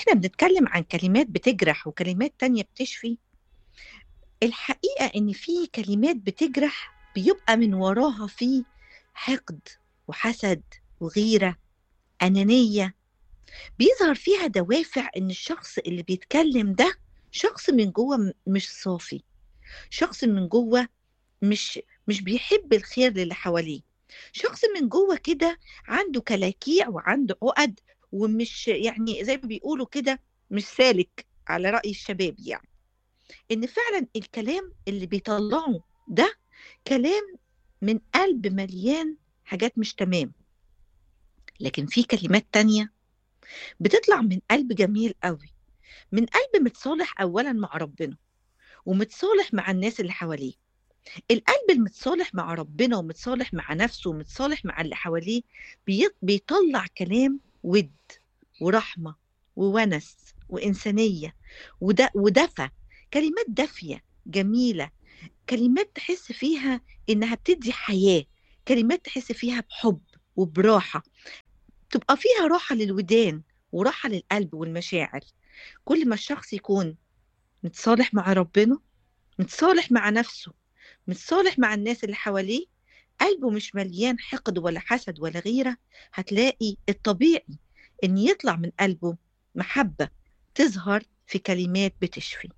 وإحنا بنتكلم عن كلمات بتجرح وكلمات تانية بتشفي الحقيقة إن في كلمات بتجرح بيبقى من وراها في حقد وحسد وغيرة أنانية بيظهر فيها دوافع إن الشخص اللي بيتكلم ده شخص من جوه م- مش صافي شخص من جوه مش مش بيحب الخير للي حواليه شخص من جوه كده عنده كلاكيع وعنده عقد ومش يعني زي ما بيقولوا كده مش سالك على رأي الشباب يعني ان فعلا الكلام اللي بيطلعه ده كلام من قلب مليان حاجات مش تمام لكن في كلمات تانية بتطلع من قلب جميل قوي من قلب متصالح اولا مع ربنا ومتصالح مع الناس اللي حواليه القلب المتصالح مع ربنا ومتصالح مع نفسه ومتصالح مع اللي حواليه بي- بيطلع كلام ود ورحمة وونس وإنسانية وده ودفى كلمات دافية جميلة كلمات تحس فيها إنها بتدي حياة كلمات تحس فيها بحب وبراحة تبقى فيها راحة للودان وراحة للقلب والمشاعر كل ما الشخص يكون متصالح مع ربنا متصالح مع نفسه متصالح مع الناس اللي حواليه قلبه مش مليان حقد ولا حسد ولا غيرة هتلاقي الطبيعي إن يطلع من قلبه محبة تظهر في كلمات بتشفي